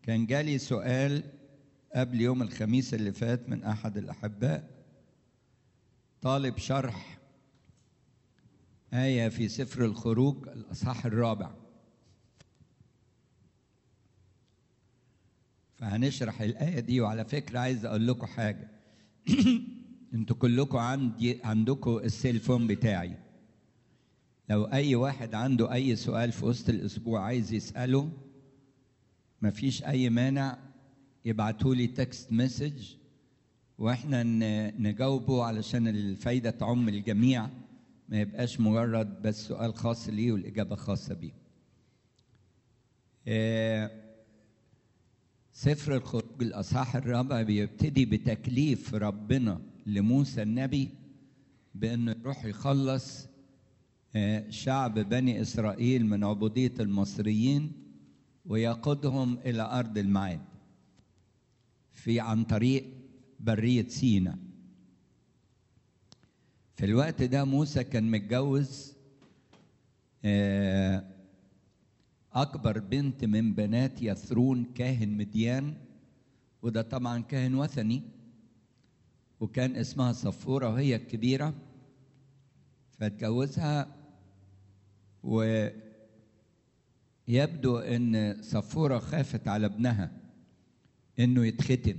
كان جالي سؤال قبل يوم الخميس اللي فات من احد الاحباء طالب شرح آية في سفر الخروج الأصحاح الرابع فهنشرح الآية دي وعلى فكرة عايز أقول لكم حاجة انتوا كلكم عندي عندكم السيلفون بتاعي لو أي واحد عنده أي سؤال في وسط الأسبوع عايز يسأله مفيش أي مانع يبعتولي تكست مسج واحنا نجاوبه علشان الفايدة تعم الجميع ما يبقاش مجرد بس سؤال خاص ليه والإجابة خاصة بيه سفر الخروج الأصحاح الرابع بيبتدي بتكليف ربنا لموسى النبي بأنه يروح يخلص شعب بني إسرائيل من عبودية المصريين ويقودهم إلى أرض الميعاد في عن طريق برية سينا في الوقت ده موسى كان متجوز أكبر بنت من بنات يثرون كاهن مديان وده طبعا كاهن وثني وكان اسمها صفورة وهي الكبيرة فاتجوزها ويبدو ان صفورة خافت على ابنها انه يتختم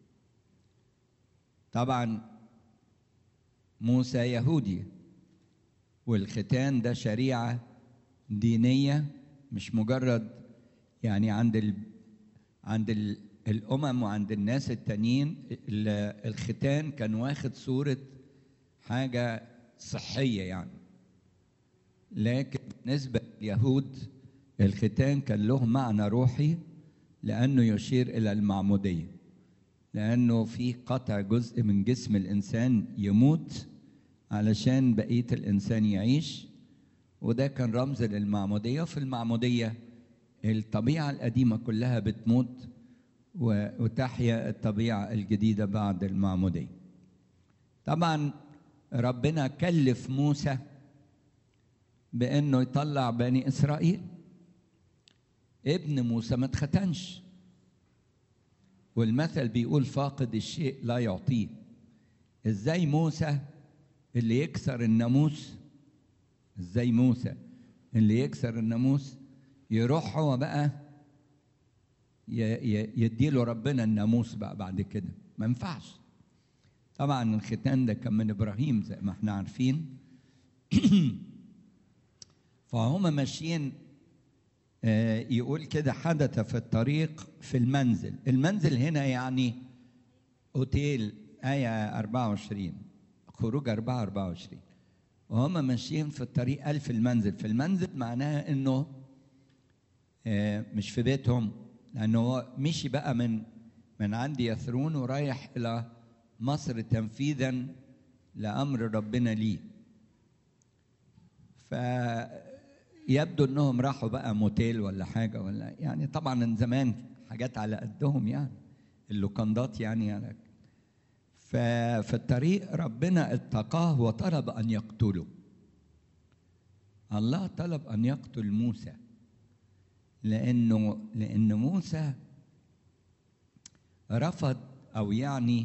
طبعا موسى يهودي والختان ده شريعة دينية مش مجرد يعني عند ال... عند ال... الأمم وعند الناس التانيين الختان كان واخد صورة حاجة صحية يعني لكن بالنسبة لليهود الختان كان له معنى روحي لأنه يشير إلى المعمودية لأنه في قطع جزء من جسم الإنسان يموت علشان بقية الإنسان يعيش وده كان رمز للمعمودية وفي المعمودية الطبيعة القديمة كلها بتموت وتحيا الطبيعة الجديدة بعد المعمودية طبعا ربنا كلف موسى بأنه يطلع بني إسرائيل ابن موسى ما اتختنش والمثل بيقول فاقد الشيء لا يعطيه ازاي موسى اللي يكسر الناموس ازاي موسى اللي يكسر الناموس يروح هو بقى يديله ربنا الناموس بقى بعد كده ما ينفعش طبعا الختان ده كان من ابراهيم زي ما احنا عارفين فهم ماشيين يقول كده حدث في الطريق في المنزل المنزل هنا يعني اوتيل آية 24 خروج 4 24 وهم ماشيين في الطريق قال في المنزل في المنزل معناها انه مش في بيتهم لانه هو مشي بقى من من عند يثرون ورايح الى مصر تنفيذا لامر ربنا ليه فيبدو انهم راحوا بقى موتيل ولا حاجه ولا يعني طبعا من زمان حاجات على قدهم يعني اللوكندات يعني على ففي الطريق ربنا اتقاه وطلب ان يقتله الله طلب ان يقتل موسى لانه لان موسى رفض او يعني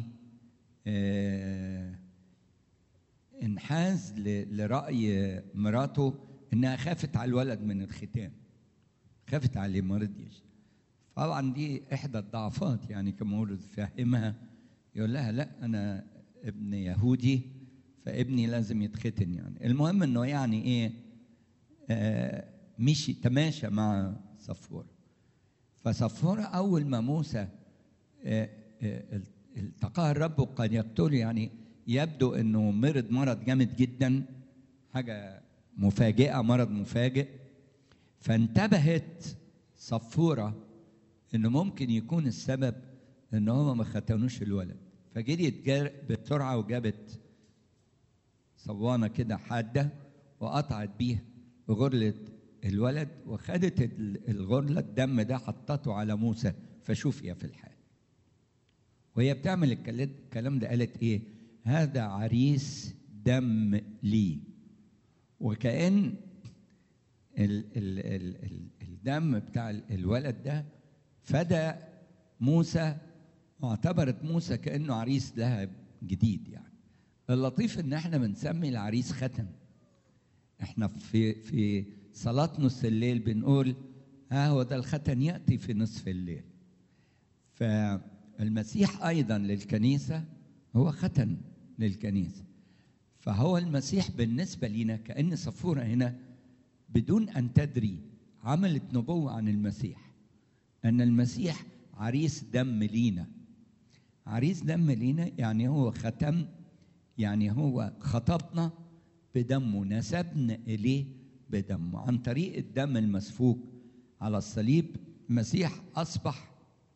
آه انحاز لراي مراته انها خافت على الولد من الختان خافت عليه ما رضيش طبعا دي احدى الضعفات يعني كما هو فهمها يقول لها لا انا ابن يهودي فابني لازم يتختن يعني المهم انه يعني ايه آه مشي تماشى مع صفورة فصفورة أول ما موسى آه آه التقاها الرب وقد يقتله يعني يبدو انه مرض مرض جامد جدا حاجة مفاجئة مرض مفاجئ فانتبهت صفورة انه ممكن يكون السبب ان هم ما ختنوش الولد فجريت بسرعة وجابت صوانة كده حادة وقطعت بيها غرلة الولد وخدت الغرلة الدم ده حطته على موسى فشفي في الحال وهي بتعمل الكلام ده قالت ايه هذا عريس دم لي وكأن ال ال ال ال الدم بتاع الولد ده فدى موسى واعتبرت موسى كانه عريس لها جديد يعني اللطيف ان احنا بنسمي العريس ختم احنا في في صلاة نص الليل بنقول ها هو ده الختن يأتي في نصف الليل فالمسيح أيضا للكنيسة هو ختن للكنيسة فهو المسيح بالنسبة لنا كأن صفورة هنا بدون أن تدري عملت نبوة عن المسيح أن المسيح عريس دم لينا عريس دم لينا يعني هو ختم يعني هو خطبنا بدمه نسبنا إليه بدمه عن طريق الدم المسفوك على الصليب المسيح أصبح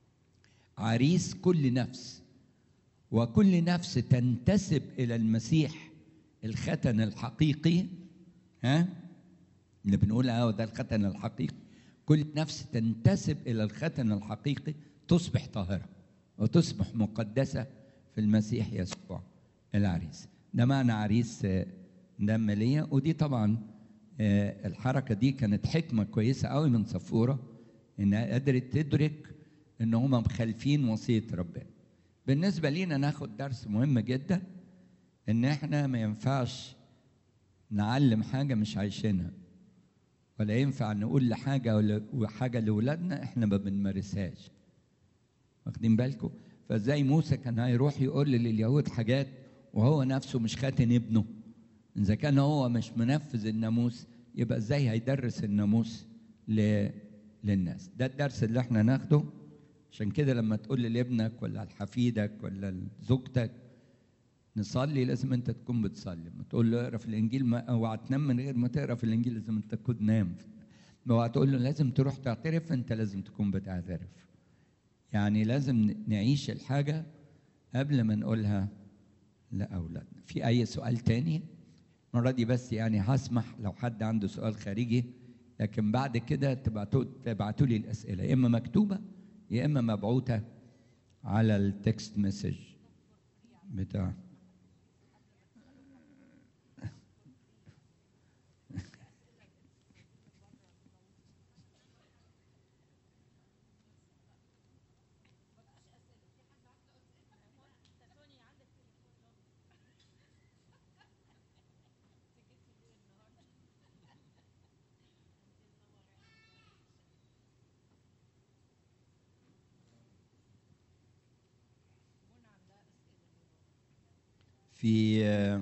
عريس كل نفس وكل نفس تنتسب إلى المسيح الختن الحقيقي ها اللي بنقول اه ده الختن الحقيقي كل نفس تنتسب الى الختن الحقيقي تصبح طاهره وتصبح مقدسه في المسيح يسوع العريس ده معنى عريس دم ليا ودي طبعا الحركه دي كانت حكمه كويسه قوي من صفوره انها قدرت تدرك ان هم مخالفين وصيه ربنا بالنسبه لينا ناخد درس مهم جدا ان احنا ما ينفعش نعلم حاجه مش عايشينها ولا ينفع نقول لحاجه ولا حاجه لاولادنا احنا ما بنمارسهاش واخدين بالكم فازاي موسى كان هيروح يقول لليهود حاجات وهو نفسه مش خاتن ابنه اذا كان هو مش منفذ الناموس يبقى ازاي هيدرس الناموس ل... للناس ده الدرس اللي احنا ناخده عشان كده لما تقول لابنك ولا لحفيدك ولا لزوجتك نصلي لازم انت تكون بتصلي ما تقول له اقرا في الانجيل ما اوعى تنام من غير ما تقرا في الانجيل لازم انت تكون نام اوعى تقول له لازم تروح تعترف انت لازم تكون بتعترف يعني لازم نعيش الحاجه قبل ما نقولها لاولادنا في اي سؤال تاني المره دي بس يعني هسمح لو حد عنده سؤال خارجي لكن بعد كده تبعتوا تبعتوا لي الاسئله يا اما مكتوبه يا اما مبعوثه على التكست مسج بتاع في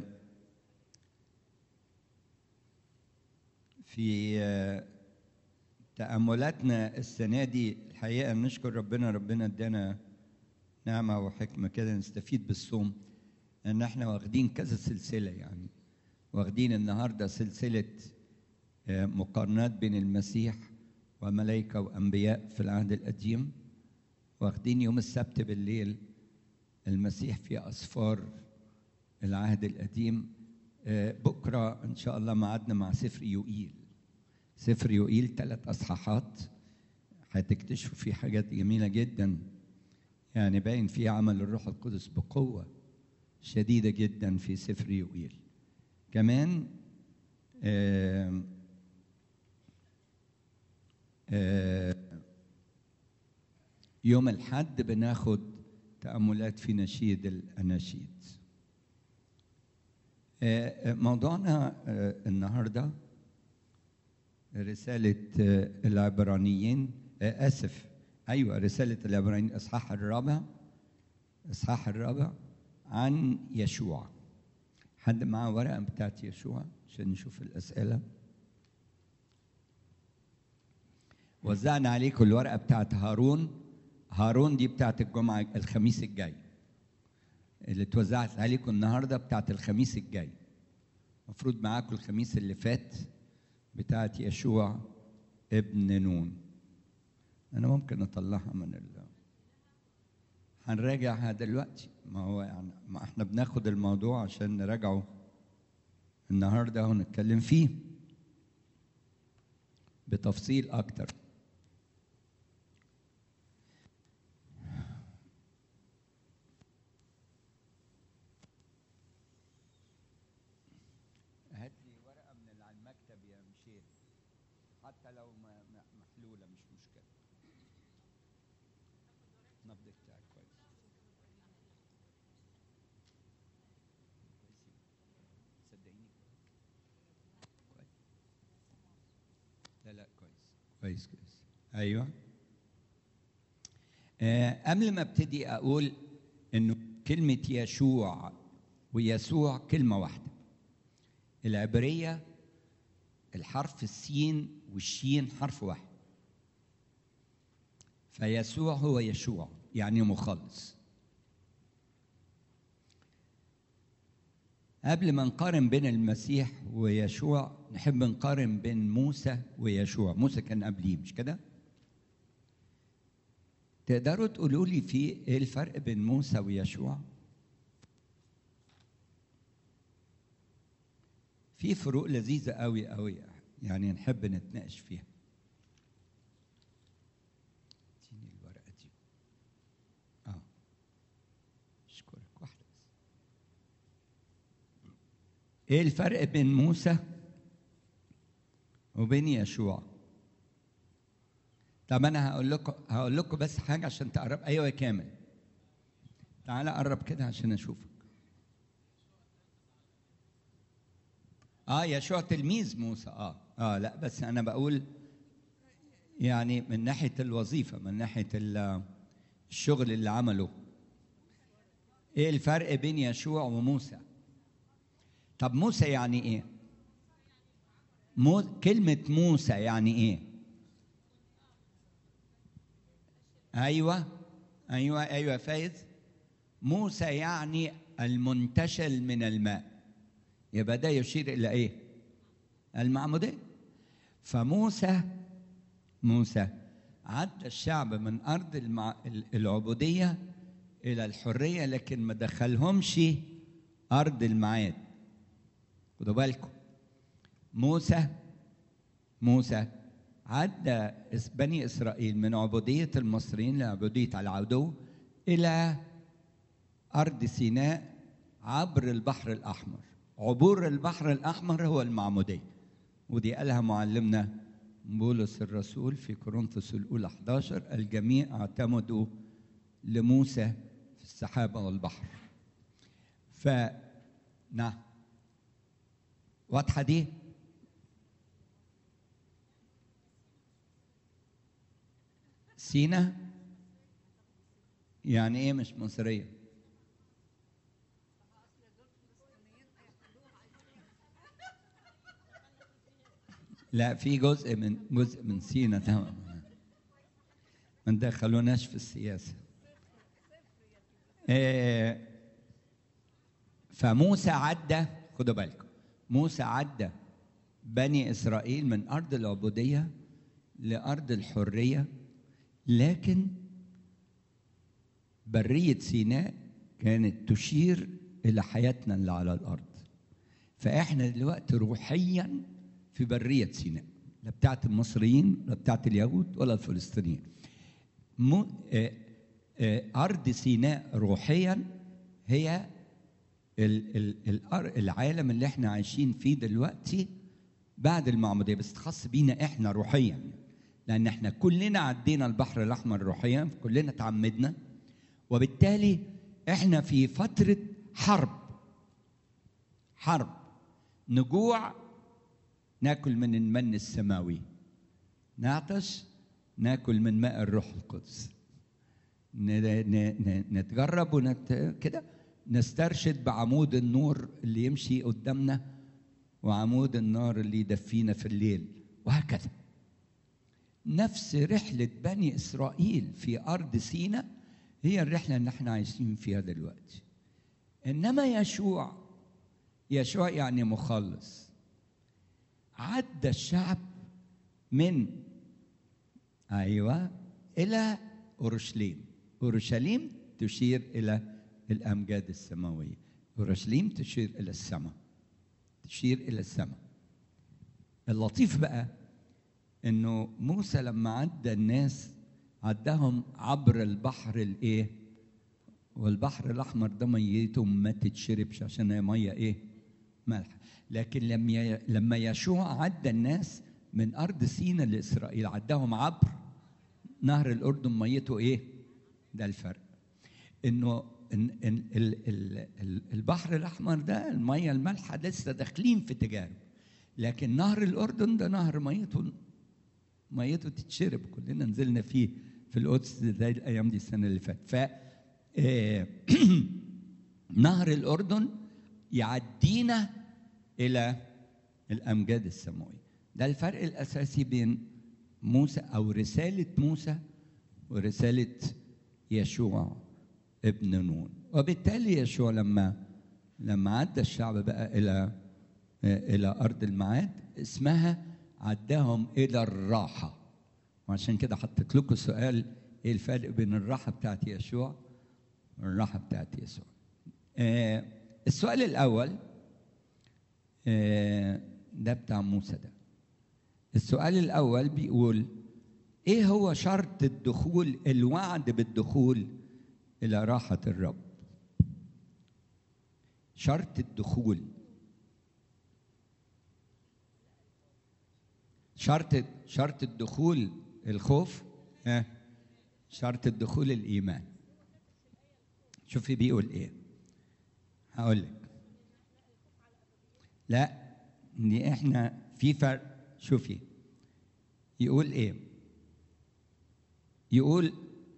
في تأملاتنا السنة دي الحقيقة نشكر ربنا ربنا ادانا نعمة وحكمة كده نستفيد بالصوم ان احنا واخدين كذا سلسلة يعني واخدين النهاردة سلسلة مقارنات بين المسيح وملائكة وأنبياء في العهد القديم واخدين يوم السبت بالليل المسيح في أسفار العهد القديم بكرة إن شاء الله معادنا مع سفر يوئيل سفر يوئيل ثلاث أصحاحات هتكتشفوا فيه حاجات جميلة جدا يعني باين فيه عمل الروح القدس بقوة شديدة جدا في سفر يوئيل كمان آآ آآ يوم الحد بناخد تأملات في نشيد الأناشيد موضوعنا النهارده رسالة العبرانيين آسف أيوة رسالة العبرانيين الإصحاح الرابع الإصحاح الرابع عن يشوع حد معاه ورقة بتاعت يشوع عشان نشوف الأسئلة وزعنا عليكم الورقة بتاعت هارون هارون دي بتاعت الجمعة الخميس الجاي اللي اتوزعت عليكم النهارده بتاعت الخميس الجاي المفروض معاكم الخميس اللي فات بتاعت يشوع ابن نون انا ممكن اطلعها من ال هنراجعها دلوقتي ما هو يعني ما احنا بناخد الموضوع عشان نراجعه النهارده ونتكلم فيه بتفصيل اكتر هات لي ورقه من اللي على المكتب يا مشير حتى لو محلوله مش مشكله النبض بتاعك كويس صدقيني كويس لا لا كويس كويس كويس ايوه آه قبل ما ابتدي اقول انه كلمه يشوع ويسوع كلمه واحده العبريه الحرف السين والشين حرف واحد فيسوع هو يشوع يعني مخلص قبل ما نقارن بين المسيح ويشوع نحب نقارن بين موسى ويشوع موسى كان قبليه مش كده تقدروا تقولوا لي في ايه الفرق بين موسى ويشوع في فروق لذيذه قوي قوي يعني نحب نتناقش فيها اديني الورقه دي اه اشكرك واحده بس ايه الفرق بين موسى وبين يشوع طب انا هقول لكم هقول لكم بس حاجه عشان تقرب ايوه يا كامل تعالى قرب كده عشان اشوفك اه يشوع تلميذ موسى اه اه لا بس انا بقول يعني من ناحيه الوظيفه من ناحيه الشغل اللي عمله ايه الفرق بين يشوع وموسى طب موسى يعني ايه مو كلمه موسى يعني ايه ايوه ايوه ايوه فايز موسى يعني المنتشل من الماء يبقى ده يشير الى ايه المعموديه فموسى موسى عدى الشعب من ارض المع... العبوديه الى الحريه لكن ما دخلهمش ارض الميعاد خدوا بالكم موسى موسى عدى بني اسرائيل من عبوديه المصريين لعبوديه العدو الى ارض سيناء عبر البحر الاحمر عبور البحر الأحمر هو المعمودية ودي قالها معلمنا بولس الرسول في كورنثوس الأولى 11 الجميع اعتمدوا لموسى في السحابة والبحر ف نعم واضحة دي سينا يعني ايه مش مصريه لا في جزء من جزء من سينا تمام ما ندخلوناش في السياسه إيه فموسى عدى خدوا بالكم موسى عدى بني اسرائيل من ارض العبوديه لارض الحريه لكن بريه سيناء كانت تشير الى حياتنا اللي على الارض فاحنا دلوقتي روحيا في برية سيناء لا بتاعت المصريين لا بتاعت اليهود ولا الفلسطينيين مو آه آه أرض سيناء روحيا هي ال ال ال العالم اللي احنا عايشين فيه دلوقتي بعد المعمودية بس خاص بينا احنا روحيا لأن احنا كلنا عدينا البحر الأحمر روحيا كلنا تعمدنا وبالتالي احنا في فترة حرب حرب نجوع ناكل من المن السماوي نعطش ناكل من ماء الروح القدس نتجرب ونت... كده نسترشد بعمود النور اللي يمشي قدامنا وعمود النار اللي يدفينا في الليل وهكذا نفس رحلة بني إسرائيل في أرض سيناء هي الرحلة اللي احنا عايشين فيها دلوقتي إنما يشوع يشوع يعني مخلص عدى الشعب من ايوه الى اورشليم اورشليم تشير الى الامجاد السماويه اورشليم تشير الى السماء تشير الى السماء اللطيف بقى انه موسى لما عدى الناس عداهم عبر البحر الايه والبحر الاحمر ده ميته ما تتشربش عشان هي ميه ايه مالحه لكن لما لما يشوع عدى الناس من ارض سينا لاسرائيل عداهم عبر نهر الاردن ميته ايه ده الفرق انه إن إن ال- ال- ال- البحر الاحمر ده الميه المالحه لسه داخلين في تجارب لكن نهر الاردن ده نهر ميته ميته تتشرب كلنا نزلنا فيه في القدس زي الايام دي السنه اللي فاتت ف آه، نهر الاردن يعدينا الى الامجاد السماويه ده الفرق الاساسي بين موسى او رساله موسى ورساله يشوع ابن نون وبالتالي يشوع لما لما عدى الشعب بقى الى الى ارض الميعاد اسمها عداهم الى الراحه وعشان كده حطيت لكم سؤال ايه الفرق بين الراحه بتاعت يشوع والراحه بتاعت يسوع آه السؤال الاول آه ده بتاع موسى ده السؤال الاول بيقول ايه هو شرط الدخول الوعد بالدخول الى راحه الرب شرط الدخول شرط شرط الدخول الخوف ها شرط الدخول الايمان شوفي بيقول ايه هقول لك لا دي احنا في فرق شوفي يقول ايه يقول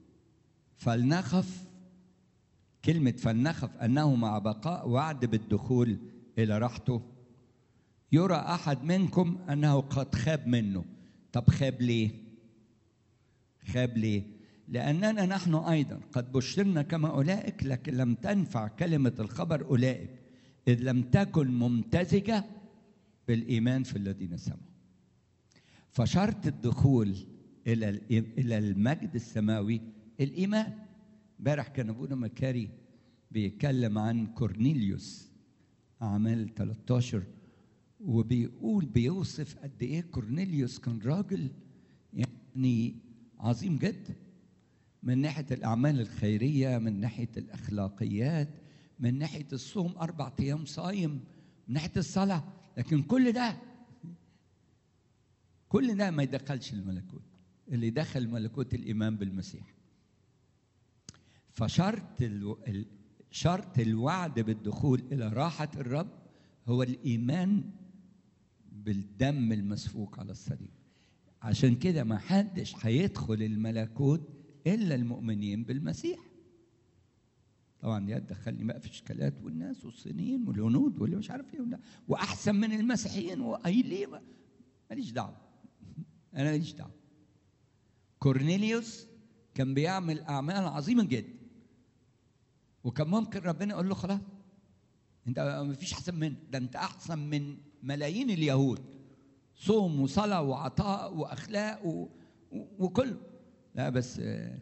فلنخف كلمة فلنخف أنه مع بقاء وعد بالدخول إلى راحته يرى أحد منكم أنه قد خاب منه طب خاب ليه؟ خاب ليه؟ لأننا نحن أيضا قد بشرنا كما أولئك لكن لم تنفع كلمة الخبر أولئك إذ لم تكن ممتزجة بالإيمان في الذين سمعوا فشرط الدخول إلى إلى المجد السماوي الإيمان امبارح كان ابونا مكاري بيتكلم عن كورنيليوس اعمال 13 وبيقول بيوصف قد ايه كورنيليوس كان راجل يعني عظيم جدا من ناحيه الاعمال الخيريه من ناحيه الاخلاقيات من ناحيه الصوم اربع ايام صايم من ناحيه الصلاه لكن كل ده كل ده ما يدخلش الملكوت اللي دخل ملكوت الايمان بالمسيح فشرط الو... ال... شرط الوعد بالدخول الى راحه الرب هو الايمان بالدم المسفوك على الصليب عشان كده ما حدش هيدخل الملكوت الا المؤمنين بالمسيح طبعا دي هتدخلني بقى في اشكالات والناس والصينيين والهنود واللي مش عارف ايه ولا واحسن من المسيحيين واي ليه ماليش دعوه انا ماليش دعوه كورنيليوس كان بيعمل اعمال عظيمه جدا وكان ممكن ربنا يقول له خلاص انت ما فيش احسن منك ده انت احسن من ملايين اليهود صوم وصلاه وعطاء واخلاق و... و... وكله لا بس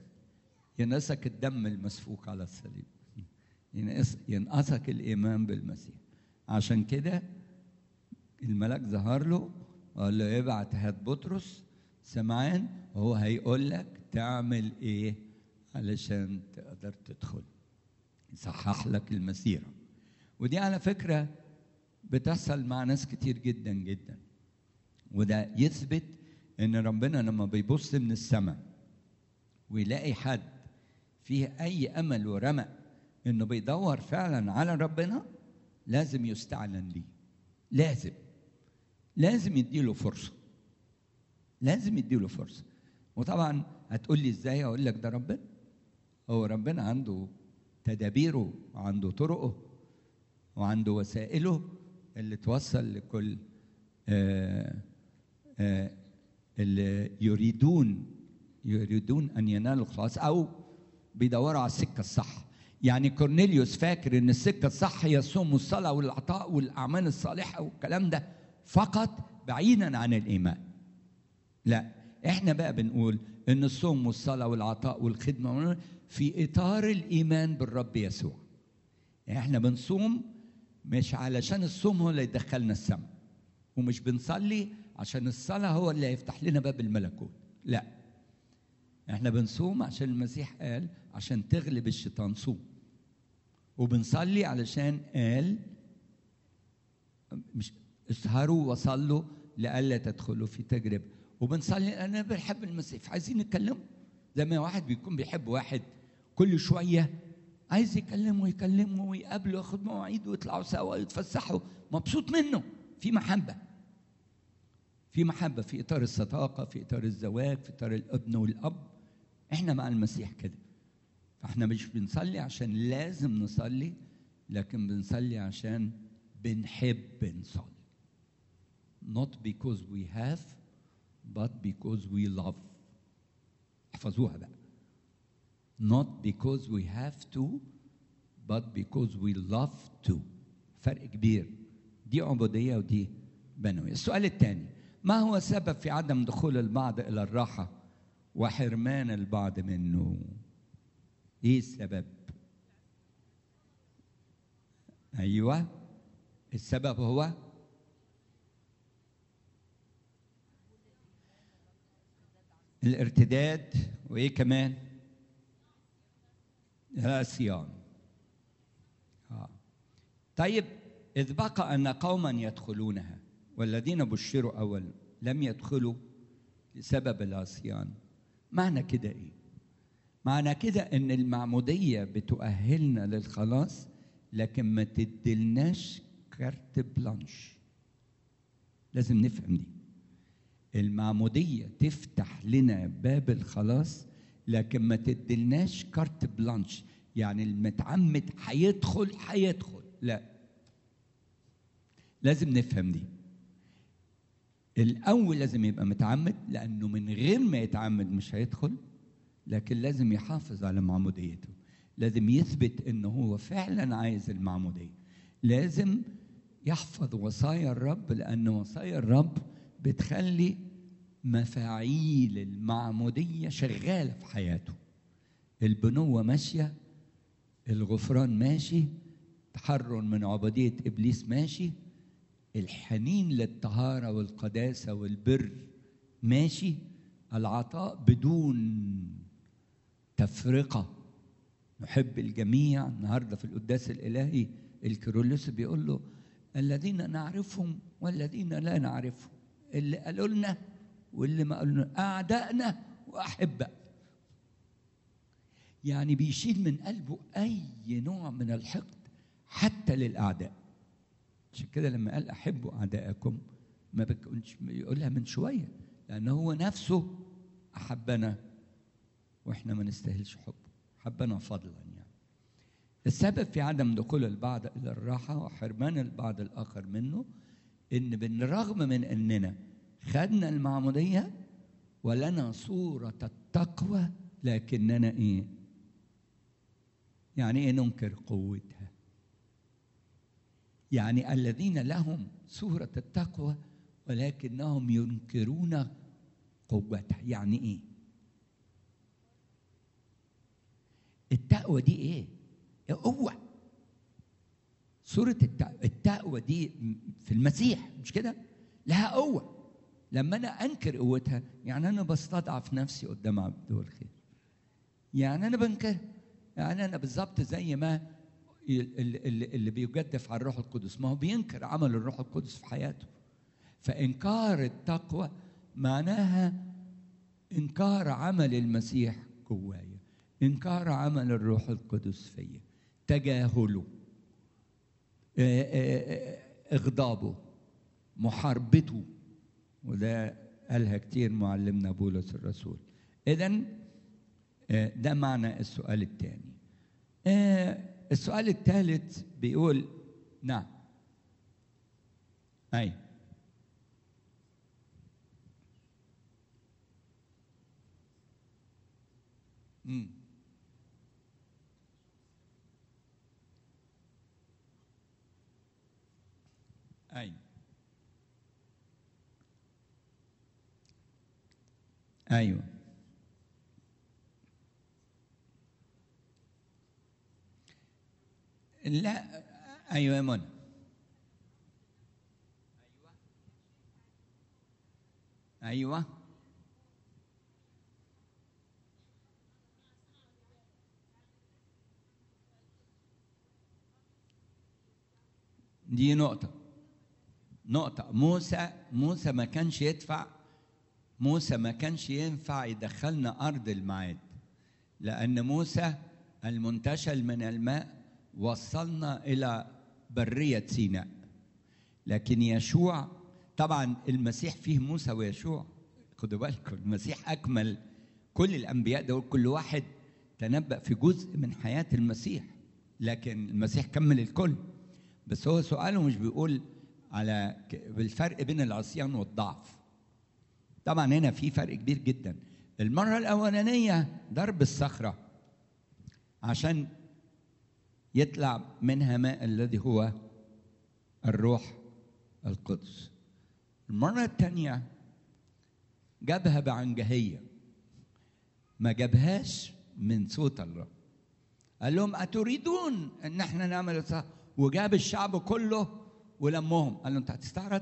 ينقصك الدم المسفوك على الصليب ينقص ينقصك الايمان بالمسيح عشان كده الملاك ظهر له وقال له ابعت هات بطرس سمعان وهو هيقول لك تعمل ايه علشان تقدر تدخل يصحح لك المسيرة ودي على فكرة بتحصل مع ناس كتير جدا جدا وده يثبت ان ربنا لما بيبص من السماء ويلاقي حد فيه اي امل ورمق انه بيدور فعلا على ربنا لازم يستعلن ليه لازم لازم يديله فرصه لازم يديله فرصه وطبعا هتقول لي ازاي اقول لك ده ربنا هو ربنا عنده تدابيره وعنده طرقه وعنده وسائله اللي توصل لكل آآ آآ اللي يريدون يريدون ان ينالوا الخلاص او بيدوروا على السكه الصح يعني كورنيليوس فاكر ان السكه الصح هي الصوم والصلاه والعطاء والاعمال الصالحه والكلام ده فقط بعيدا عن الايمان لا احنا بقى بنقول ان الصوم والصلاه والعطاء والخدمه في اطار الايمان بالرب يسوع احنا بنصوم مش علشان الصوم هو اللي يدخلنا السماء ومش بنصلي عشان الصلاه هو اللي هيفتح لنا باب الملكوت لا احنا بنصوم عشان المسيح قال عشان تغلب الشيطان صوم وبنصلي علشان قال مش اسهروا وصلوا لئلا تدخلوا في تجربه وبنصلي انا بنحب المسيح عايزين نتكلم زي ما واحد بيكون بيحب واحد كل شويه عايز يكلمه يكلمه ويقابله ياخد مواعيد ويطلعوا سوا يتفسحوا مبسوط منه في محبه في محبه في اطار الصداقه في اطار الزواج في اطار الابن والاب احنا مع المسيح كده فاحنا مش بنصلي عشان لازم نصلي لكن بنصلي عشان بنحب نصلي not because we have but because we love احفظوها بقى not because we have to but because we love to فرق كبير دي عبودية ودي بنوية السؤال الثاني ما هو السبب في عدم دخول البعض إلى الراحة وحرمان البعض منه ايه السبب ايوه السبب هو الارتداد وايه كمان العصيان آه. طيب اذ بقى ان قوما يدخلونها والذين بشروا اول لم يدخلوا لسبب العصيان معنى كده ايه معنى كده ان المعموديه بتؤهلنا للخلاص لكن ما تدلناش كارت بلانش لازم نفهم دي المعموديه تفتح لنا باب الخلاص لكن ما تدلناش كارت بلانش يعني المتعمد هيدخل هيدخل لا لازم نفهم دي الاول لازم يبقى متعمد لانه من غير ما يتعمد مش هيدخل لكن لازم يحافظ على معموديته لازم يثبت انه هو فعلا عايز المعموديه لازم يحفظ وصايا الرب لان وصايا الرب بتخلي مفاعيل المعموديه شغاله في حياته البنوه ماشيه الغفران ماشي تحرر من عبوديه ابليس ماشي الحنين للطهاره والقداسه والبر ماشي العطاء بدون تفرقه نحب الجميع النهارده في القداس الالهي الكيرلس بيقول له الذين نعرفهم والذين لا نعرفهم اللي قالوا لنا واللي ما قالوا لنا اعدائنا واحباء يعني بيشيل من قلبه اي نوع من الحقد حتى للاعداء عشان كده لما قال احبوا اعدائكم ما بكونش يقولها من شويه لان هو نفسه احبنا واحنا ما نستاهلش حبه حبنا فضلا يعني السبب في عدم دخول البعض الى الراحه وحرمان البعض الاخر منه ان بالرغم من اننا خدنا المعموديه ولنا صوره التقوى لكننا ايه يعني ايه ننكر قوتها يعني الذين لهم صوره التقوى ولكنهم ينكرون قوتها يعني ايه التقوى دي ايه قوه صورة التقوى دي في المسيح مش كده؟ لها قوة لما أنا أنكر قوتها يعني أنا بستضعف نفسي قدام عبده الخير يعني أنا بنكر يعني أنا بالظبط زي ما اللي, اللي بيجدف على الروح القدس ما هو بينكر عمل الروح القدس في حياته فإنكار التقوى معناها إنكار عمل المسيح جوايا إنكار عمل الروح القدس فيا تجاهله اغضابه محاربته وده قالها كتير معلمنا بولس الرسول اذا ده معنى السؤال الثاني السؤال الثالث بيقول نعم اي امم أيوة أيوة لا أيوة يا منى أيوة دي نقطة نقطة موسى موسى ما كانش يدفع موسى ما كانش ينفع يدخلنا أرض الميعاد لأن موسى المنتشل من الماء وصلنا الى بريه سيناء لكن يشوع طبعا المسيح فيه موسى ويشوع خدوا بالكم المسيح اكمل كل الانبياء دول كل واحد تنبأ في جزء من حياه المسيح لكن المسيح كمل الكل بس هو سؤاله مش بيقول على بالفرق بين العصيان والضعف طبعا هنا في فرق كبير جدا المرة الأولانية ضرب الصخرة عشان يطلع منها ماء الذي هو الروح القدس المرة الثانية جابها بعنجهية ما جابهاش من صوت الله قال لهم أتريدون أن احنا نعمل صح وجاب الشعب كله ولمهم قال له أنت هتستعرض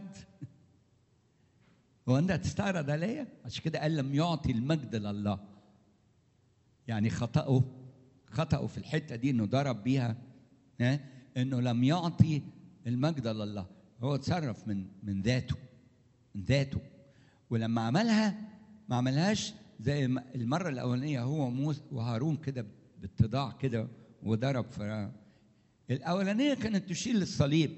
هو أنت هتستعرض عليا عشان كده قال لم يعطي المجد لله يعني خطأه خطأه في الحتة دي إنه ضرب بيها ها إنه لم يعطي المجد لله هو اتصرف من من ذاته من ذاته ولما عملها ما عملهاش زي المرة الأولانية هو موسى وهارون كده باتضاع كده وضرب فرعون الأولانية كانت تشير للصليب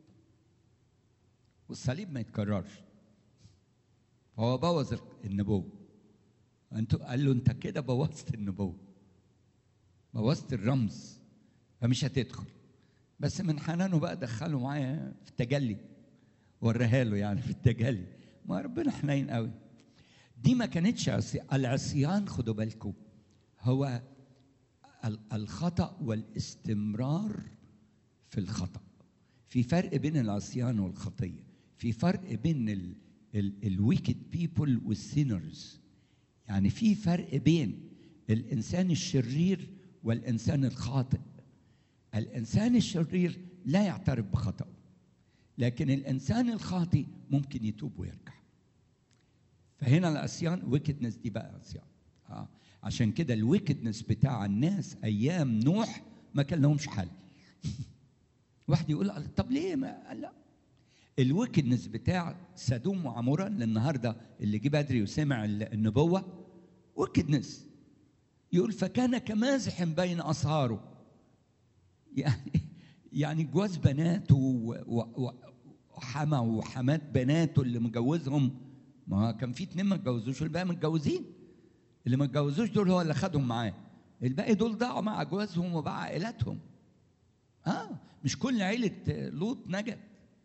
والصليب ما يتكررش هو بوظ النبوة انتوا قال له انت كده بوظت النبوة بوظت الرمز فمش هتدخل بس من حنانه بقى دخله معايا في التجلي وريها له يعني في التجلي ما ربنا حنين قوي دي ما كانتش عصي... العصيان خدوا بالكم هو الخطأ والاستمرار في الخطأ في فرق بين العصيان والخطية في فرق بين الويكد بيبل والسينرز يعني في فرق بين الإنسان الشرير والإنسان الخاطئ الإنسان الشرير لا يعترف بخطأه لكن الإنسان الخاطئ ممكن يتوب ويرجع فهنا العصيان ويكدنس دي بقى عصيان آه. عشان كده الويكدنس بتاع الناس ايام نوح ما كان لهمش حل واحد يقول طب ليه ما قال لا الويكدنس بتاع سدوم وعمورة للنهارده اللي جه بدري وسمع النبوه ويكدنس يقول فكان كمازح بين اصهاره يعني يعني جواز بناته وحما وحمات بناته اللي مجوزهم ما كان في اتنين ما اتجوزوش والباقي متجوزين اللي ما اتجوزوش دول هو اللي خدهم معاه الباقي دول ضاعوا مع جوازهم ومع عائلاتهم اه مش كل عيلة لوط نجت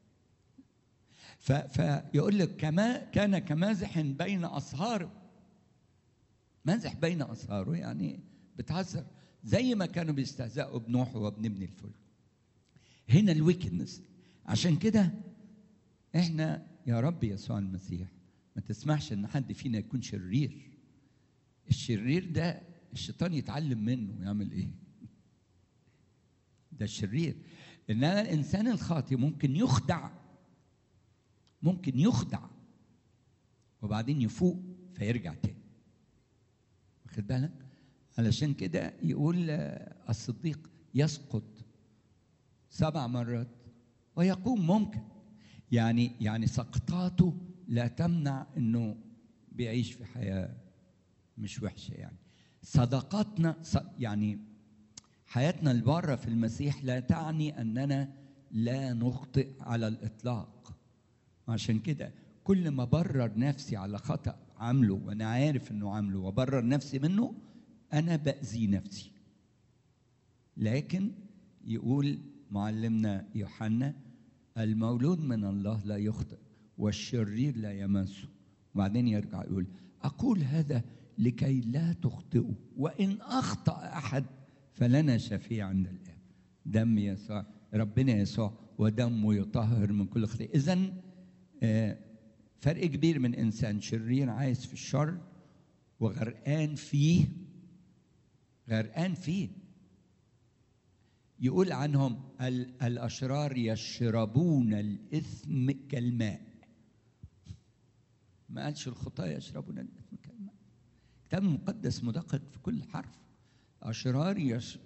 فيقول لك كما كان كمازح بين أصهاره مازح بين أصهاره يعني بتهزر زي ما كانوا بيستهزئوا بنوح وبنبني الفلك هنا الويكدنس عشان كده احنا يا رب يسوع المسيح ما تسمحش ان حد فينا يكون شرير الشرير ده الشيطان يتعلم منه يعمل ايه ده الشرير انما الانسان الخاطئ ممكن يخدع ممكن يخدع وبعدين يفوق فيرجع تاني واخد بالك علشان كده يقول الصديق يسقط سبع مرات ويقوم ممكن يعني يعني سقطاته لا تمنع انه بيعيش في حياه مش وحشه يعني صداقاتنا يعني حياتنا البارة في المسيح لا تعني اننا لا نخطئ على الاطلاق عشان كده كل ما برر نفسي على خطأ عامله وانا عارف انه عامله وبرر نفسي منه انا باذي نفسي لكن يقول معلمنا يوحنا المولود من الله لا يخطئ والشرير لا يمسه وبعدين يرجع يقول اقول هذا لكي لا تخطئوا وان اخطا احد فلنا شفيع عند الاب دم يسوع ربنا يسوع ودمه يطهر من كل خطيئه اذا فرق كبير من انسان شرير عايش في الشر وغرقان فيه غرقان فيه يقول عنهم الاشرار يشربون الاثم كالماء ما قالش الخطاة يشربون الاثم كالماء الكتاب المقدس مدقق في كل حرف اشرار يش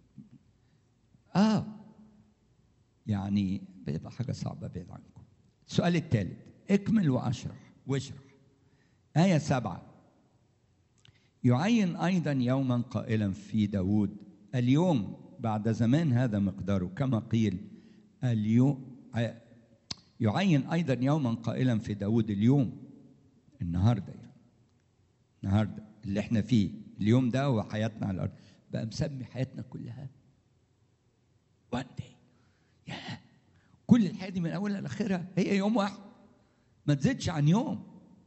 اه يعني بتبقى حاجه صعبه بعيد عنكم السؤال الثالث اكمل واشرح واشرح آية سبعة يعين أيضا يوما قائلا في داود اليوم بعد زمان هذا مقداره كما قيل اليوم يعين أيضا يوما قائلا في داود اليوم النهاردة يعني النهاردة اللي احنا فيه اليوم ده هو حياتنا على الأرض بقى مسمي حياتنا كلها وان داي يا كل الحياة دي من أولها لآخرها هي يوم واحد ما تزيدش عن يوم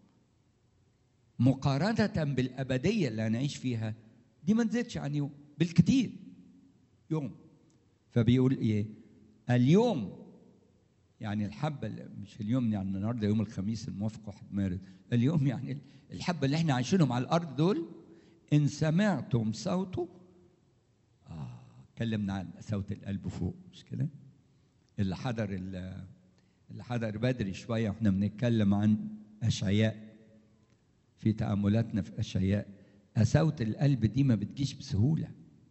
مقارنة بالأبدية اللي هنعيش فيها دي ما تزيدش عن يوم بالكتير يوم فبيقول ايه اليوم يعني الحبة اللي مش اليوم يعني النهارده يوم الخميس الموافق 1 مارس اليوم يعني الحبة اللي احنا عايشينهم على الأرض دول إن سمعتم صوته آه اتكلمنا عن صوت القلب فوق مش كده؟ اللي حضر اللي حضر بدري شوية واحنا بنتكلم عن أشعياء في تأملاتنا في أشعياء قساوة القلب دي ما بتجيش بسهولة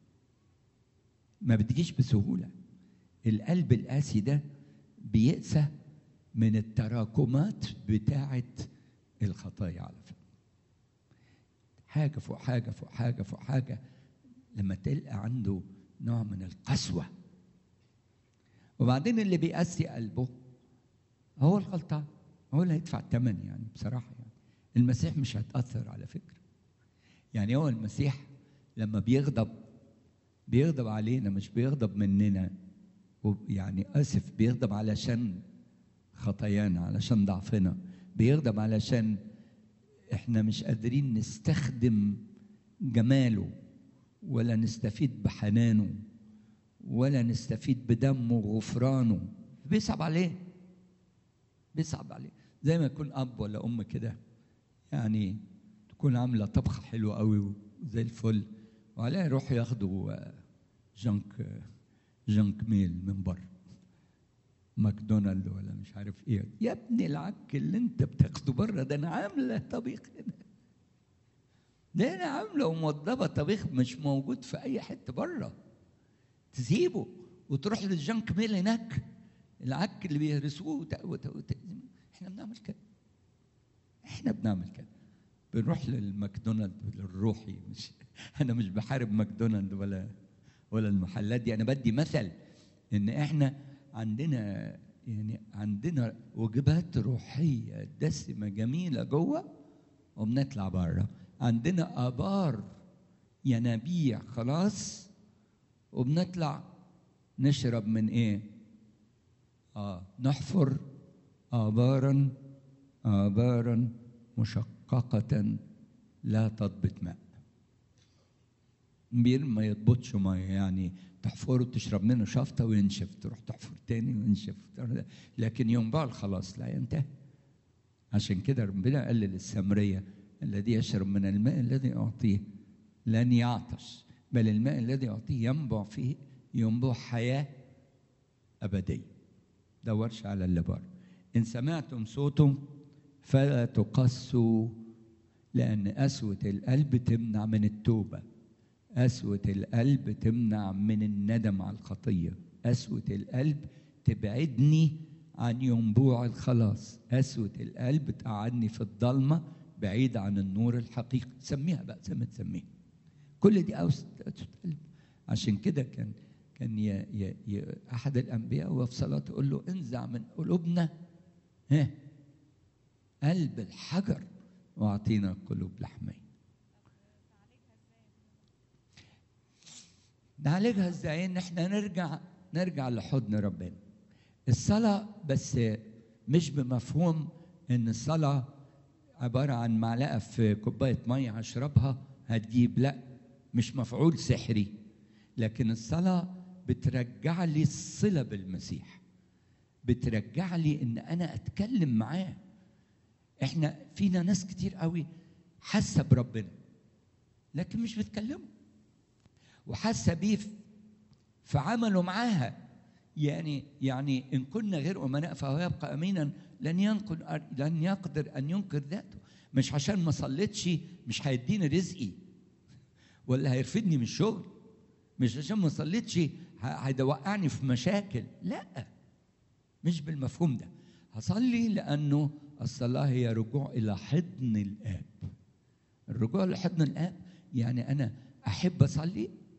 ما بتجيش بسهولة القلب القاسي ده بيقسى من التراكمات بتاعة الخطايا على فكرة حاجة فوق حاجة فوق حاجة فوق حاجة لما تلقى عنده نوع من القسوة وبعدين اللي بيقسي قلبه هو الغلطان هو اللي هيدفع الثمن يعني بصراحة يعني المسيح مش هيتأثر على فكرة يعني هو المسيح لما بيغضب بيغضب علينا مش بيغضب مننا يعني اسف بيغضب علشان خطايانا علشان ضعفنا بيغضب علشان احنا مش قادرين نستخدم جماله ولا نستفيد بحنانه ولا نستفيد بدمه وغفرانه بيصعب عليه بيصعب عليه زي ما يكون اب ولا ام كده يعني تكون عامله طبخه حلوه قوي زي الفل وعليها يروحوا ياخدوا جنك جنك ميل من بره ماكدونالد ولا مش عارف ايه يا ابني العك اللي انت بتاخده بره ده انا عامله طبيخ هنا ده انا عامله وموضبه طبيخ مش موجود في اي حته بره تسيبه وتروح للجنك ميل هناك العك اللي بيهرسوه وت... وت... وت... احنا بنعمل كده احنا بنعمل كده بنروح للماكدونالد الروحي مش انا مش بحارب ماكدونالد ولا ولا المحلات دي انا بدي مثل ان احنا عندنا يعني عندنا وجبات روحيه دسمه جميله جوه وبنطلع بره عندنا ابار ينابيع خلاص وبنطلع نشرب من ايه اه نحفر ابارا ابارا مشققه لا تضبط ماء بير ما يضبطش ميه يعني تحفره تشرب منه شفطه وينشف تروح تحفر تاني وينشف لكن ينباع خلاص لا ينتهي عشان كده ربنا قال للسامريه الذي يشرب من الماء الذي اعطيه لن يعطش بل الماء الذي اعطيه ينبع فيه ينبع حياه ابديه دورش على اللي بره ان سمعتم صوته فلا تقسوا لان قسوه القلب تمنع من التوبه قسوة القلب تمنع من الندم على الخطية قسوة القلب تبعدني عن ينبوع الخلاص قسوة القلب تقعدني في الضلمة بعيد عن النور الحقيقي سميها بقى زي ما تسميها كل دي قسوة قلب عشان كده كان كان يا يا يا أحد الأنبياء وهو في صلاة يقول له انزع من قلوبنا ها قلب الحجر واعطينا قلوب لحميه نعالجها ازاي ان احنا نرجع نرجع لحضن ربنا الصلاة بس مش بمفهوم ان الصلاة عبارة عن معلقة في كوباية مية هشربها هتجيب لا مش مفعول سحري لكن الصلاة بترجع لي الصلة بالمسيح بترجع لي ان انا اتكلم معاه احنا فينا ناس كتير قوي حاسة بربنا لكن مش بتكلمه وحاسه بيه في عمله معاها يعني يعني ان كنا غير امناء فهو يبقى امينا لن ينقل لن يقدر ان ينكر ذاته مش عشان ما صليتش مش هيديني رزقي ولا هيرفدني من الشغل مش عشان ما صليتش هيوقعني في مشاكل لا مش بالمفهوم ده هصلي لانه الصلاه هي رجوع الى حضن الاب الرجوع لحضن الاب يعني انا احب اصلي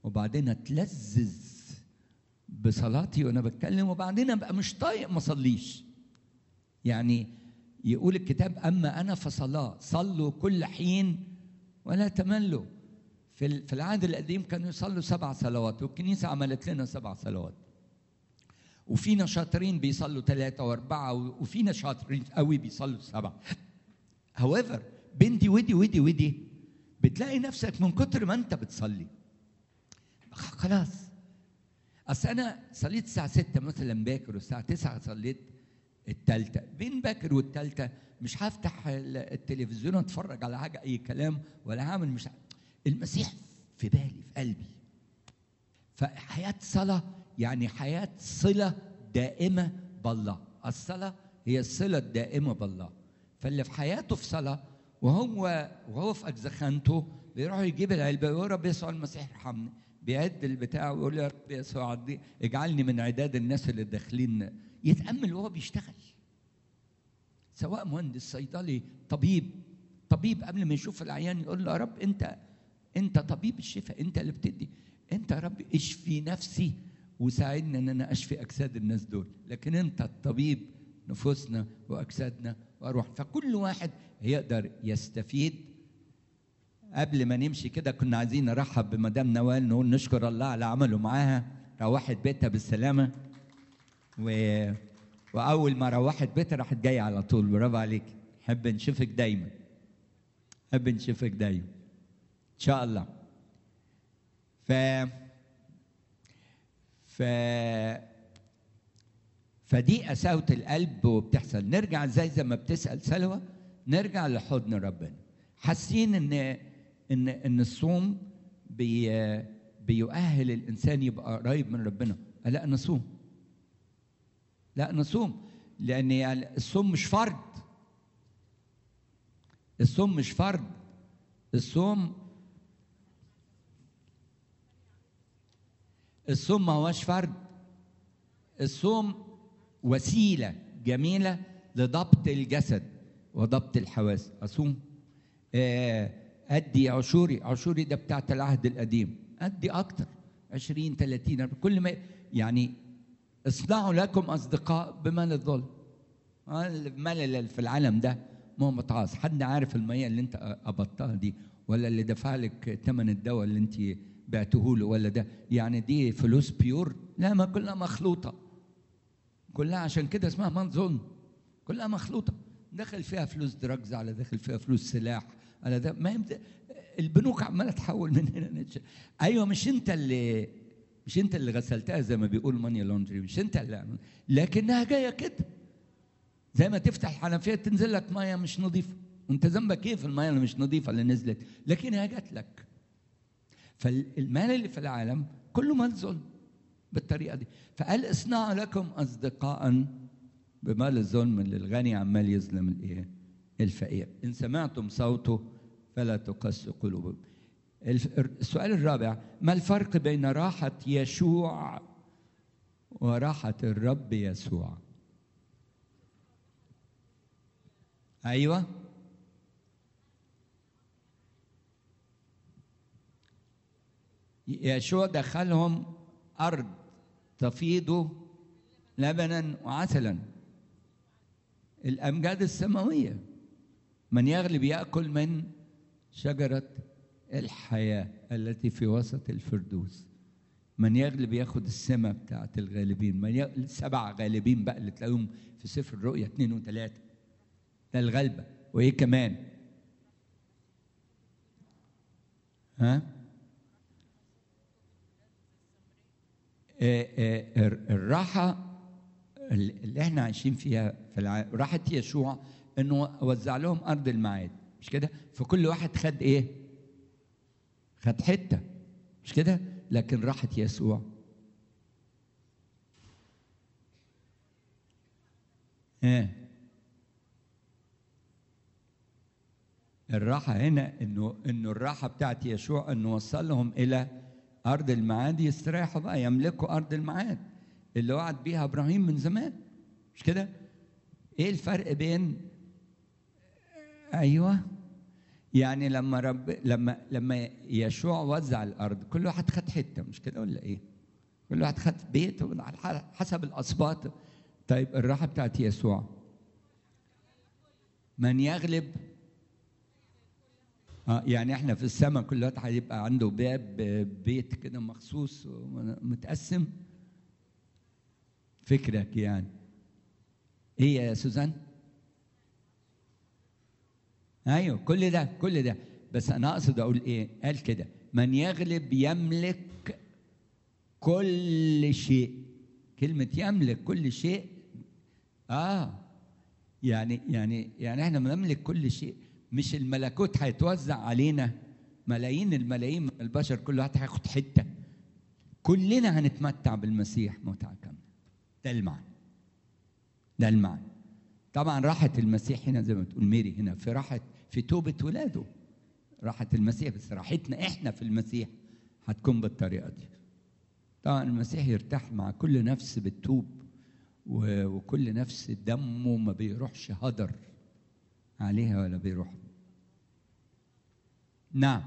وبعدين اتلذذ بصلاتي وانا بتكلم وبعدين ابقى مش طايق ما اصليش يعني يقول الكتاب اما انا فصلاه صلوا كل حين ولا تملوا في في العهد القديم كانوا يصلوا سبع صلوات والكنيسه عملت لنا سبع صلوات وفينا شاطرين بيصلوا ثلاثة وأربعة وفينا شاطرين قوي بيصلوا سبعة. however بين دي ودي ودي ودي بتلاقي نفسك من كتر ما أنت بتصلي خلاص أصل أنا صليت الساعة 6 مثلا باكر والساعة 9 صليت التالتة بين باكر والتالتة مش هفتح التلفزيون اتفرج على حاجة أي كلام ولا هعمل مش المسيح في بالي في قلبي فحياة صلاة يعني حياة صلة دائمة بالله الصلاة هي الصلة الدائمة بالله فاللي في حياته في صلاة وهو وهو في أجزخانته بيروح يجيب العلبة ويقول رب يسوع المسيح ارحمني بيعد البتاع ويقول يا رب يسوع عدي اجعلني من عداد الناس اللي داخلين يتأمل وهو بيشتغل سواء مهندس صيدلي طبيب طبيب قبل ما يشوف العيان يقول له يا رب انت انت طبيب الشفاء انت اللي بتدي انت يا رب اشفي نفسي وساعدني ان انا اشفي اجساد الناس دول لكن انت الطبيب نفوسنا واجسادنا واروح فكل واحد يقدر يستفيد قبل ما نمشي كده كنا عايزين نرحب بمدام نوال نقول نشكر الله على عمله معاها روحت بيتها بالسلامه و... واول ما روحت بيتها راحت جايه على طول برافو عليك نحب نشوفك دايما نحب نشوفك دايما ان شاء الله ف ف فدي قساوة القلب وبتحصل نرجع زي زي ما بتسأل سلوى نرجع لحضن ربنا حاسين ان ان ان الصوم بي بيؤهل الانسان يبقى قريب من ربنا لا نصوم لا نصوم لان يعني الصوم مش فرض الصوم مش فرض الصوم الصوم ما هوش فرض الصوم وسيله جميله لضبط الجسد وضبط الحواس اصوم ادي عشوري عشوري ده بتاعت العهد القديم ادي اكتر 20 30 كل ما يعني اصنعوا لكم اصدقاء بمال الظلم المال اللي في العالم ده ما هو متعاص حد عارف المية اللي انت قبضتها دي ولا اللي دفع لك ثمن الدواء اللي انت بعته له ولا ده يعني دي فلوس بيور لا ما كلها مخلوطه كلها عشان كده اسمها مال ظلم كلها مخلوطه دخل فيها فلوس دراجز على داخل فيها فلوس سلاح على ده ما يمد... البنوك عماله تحول من هنا نتش... ايوه مش انت اللي مش انت اللي غسلتها زي ما بيقول ماني لوندري مش انت اللي لكنها جايه كده زي ما تفتح الحنفيه تنزل لك ميه مش نظيفه وانت ذنبك ايه في الميه اللي مش نظيفه اللي نزلت لكن هي جات لك فالمال اللي في العالم كله مال ظلم بالطريقه دي فقال اصنعوا لكم اصدقاء بمال الظلم اللي الغني عمال يظلم الايه الفقير ان سمعتم صوته فلا تقسوا قلوبكم السؤال الرابع ما الفرق بين راحة يشوع وراحة الرب يسوع أيوة يشوع دخلهم أرض تفيض لبنا وعسلا الأمجاد السماوية من يغلب يأكل من شجرة الحياة التي في وسط الفردوس من يغلب ياخد السمة بتاعت الغالبين من يغلب سبع غالبين بقى اللي تلاقيهم في سفر الرؤيا اثنين وثلاثة ده الغلبة وإيه كمان ها الراحة اللي احنا عايشين فيها في الع... راحة يشوع انه وزع لهم ارض الميعاد مش كده فكل واحد خد ايه خد حته مش كده لكن راحة يسوع ايه الراحة هنا انه انه الراحة بتاعت يشوع انه وصلهم الى ارض الميعاد يستريحوا بقى يملكوا ارض الميعاد اللي وعد بيها ابراهيم من زمان مش كده؟ ايه الفرق بين ايوه يعني لما رب لما لما يشوع وزع الارض كل واحد خد حته مش كده ولا ايه؟ كل واحد خد بيت على حسب الاسباط طيب الراحه بتاعت يسوع من يغلب اه يعني احنا في السماء كل واحد هيبقى عنده باب بيت كده مخصوص متقسم فكرك يعني ايه يا سوزان ايوه كل ده كل ده بس انا اقصد اقول ايه قال كده من يغلب يملك كل شيء كلمة يملك كل شيء اه يعني يعني يعني احنا بنملك كل شيء مش الملكوت هيتوزع علينا ملايين الملايين من البشر كل واحد هياخد حتة كلنا هنتمتع بالمسيح متعة كاملة ده المعنى ده المعنى طبعا راحة المسيح هنا زي ما تقول ميري هنا في راحة في توبة ولاده راحة المسيح بس راحتنا احنا في المسيح هتكون بالطريقة دي طبعا المسيح يرتاح مع كل نفس بتتوب وكل نفس دمه ما بيروحش هدر عليها ولا بيروح نعم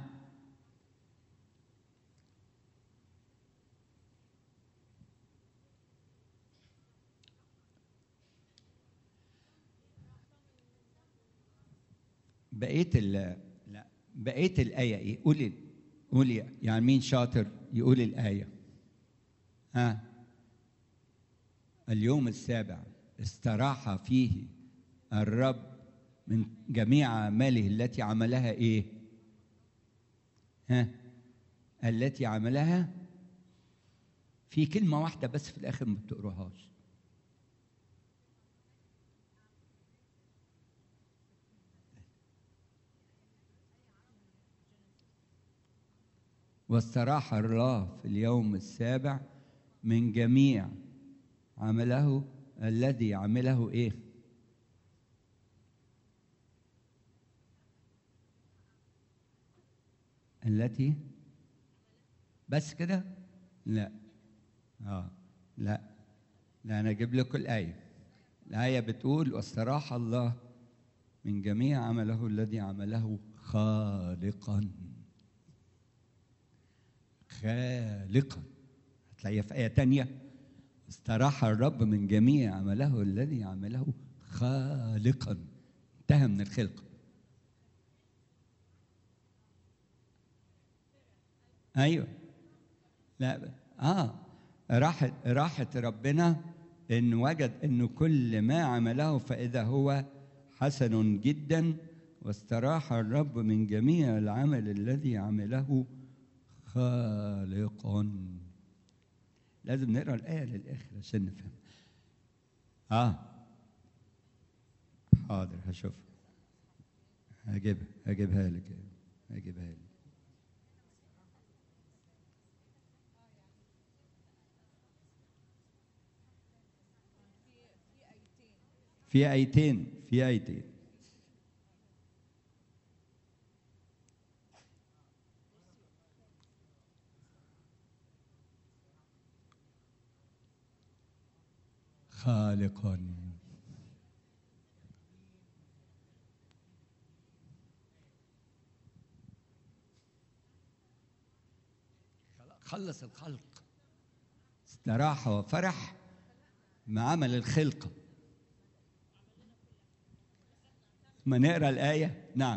بقيه ال لا بقيه الايه ايه قولي قولي يعني مين شاطر يقول الايه ها اليوم السابع استراح فيه الرب من جميع اعماله التي عملها ايه ها التي عملها في كلمه واحده بس في الاخر ما بتقروهاش واستراح الله في اليوم السابع من جميع عمله الذي عمله ايه التي بس كده لا اه لا لا انا اجيب لكم الايه الايه بتقول واستراح الله من جميع عمله الذي عمله خالقا خالقا هتلاقيها في آية تانية استراح الرب من جميع عمله الذي عمله خالقا انتهى من الخلق ايوه لا اه راحت راحت ربنا ان وجد انه كل ما عمله فاذا هو حسن جدا واستراح الرب من جميع العمل الذي عمله خالق لازم نقرا الايه للاخر عشان نفهم اه حاضر هشوف هجيبها هجيبها لك هجيبها لك في ايتين في ايتين خالقا خلص الخلق استراح وفرح ما عمل الخلقة ما نقرا الآية نعم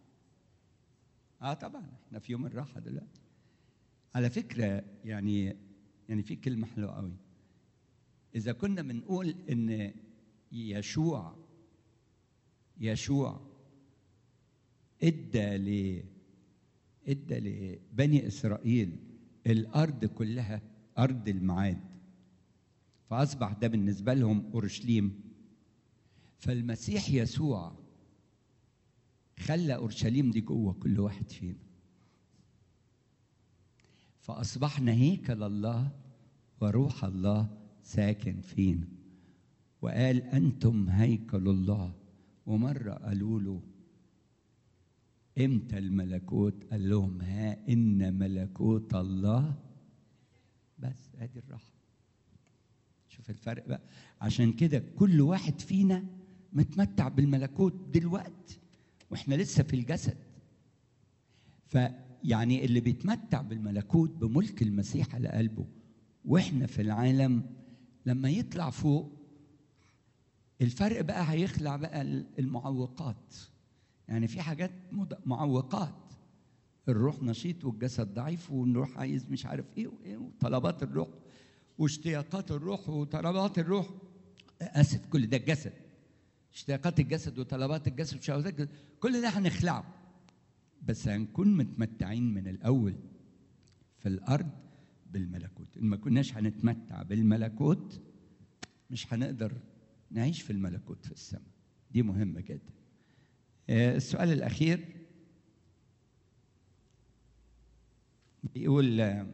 اه طبعا احنا في يوم الراحة دلوقتي على فكرة يعني يعني في كلمة حلوة قوي إذا كنا بنقول إن يشوع يشوع إدى ل إدى لبني إسرائيل الأرض كلها أرض المعاد فأصبح ده بالنسبة لهم أورشليم فالمسيح يسوع خلى أورشليم دي جوه كل واحد فينا فأصبحنا هيكل الله وروح الله ساكن فينا وقال أنتم هيكل الله ومرة قالوا له امتى الملكوت قال لهم ها إن ملكوت الله بس ادي الراحة شوف الفرق بقى عشان كده كل واحد فينا متمتع بالملكوت دلوقتي واحنا لسه في الجسد فيعني اللي بيتمتع بالملكوت بملك المسيح على قلبه واحنا في العالم لما يطلع فوق الفرق بقى هيخلع بقى المعوقات يعني في حاجات مد- معوقات الروح نشيط والجسد ضعيف والروح عايز مش عارف ايه وايه وطلبات الروح واشتياقات الروح وطلبات الروح اسف كل ده الجسد اشتياقات الجسد وطلبات الجسد وشهوات الجسد كل ده هنخلعه بس هنكون متمتعين من الاول في الارض بالملكوت ان ما كناش هنتمتع بالملكوت مش هنقدر نعيش في الملكوت في السماء دي مهمه جدا آه، السؤال الاخير بيقول آه،